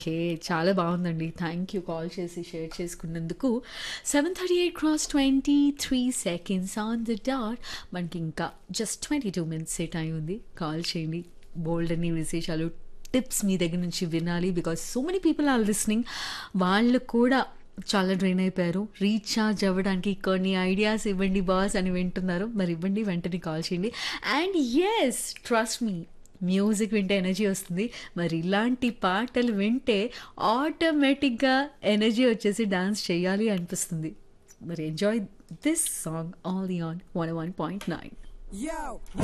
Okay. చాలా బావుందండి. Thank you call చేసి షేర్ చేసుకున్నందుకు. 7:38 cross 23 seconds on the dot. మనకింకా జస్ట్ 22 మినిట్సే టైం ఉంది. కాల్ చేయండి. బోలెడన్ని విశేషాలు, టిప్స్ మీ దగ్గర నుంచి వినాలి. Because so many people are listening. వాళ్ళు కూడా చాలా డ్రైన్ అయిపోయారు. రీచార్జ్ అవ్వడానికి కొన్ని ఐడియాస్ ఇవ్వండి బాస్ అని వింటున్నారు. మరి ఇవ్వండి. వెంటనే కాల్ చేయండి. And yes trust me music వింటే ఎనర్జీ వస్తుంది. మరి ఇలాంటి పాటలు వింటే ఆటోమేటిక్‌గా ఎనర్జీ వచ్చేసి డాన్స్ చేయాలి అనిపిస్తుంది. మరి enjoy this song only on 101.9. Yo,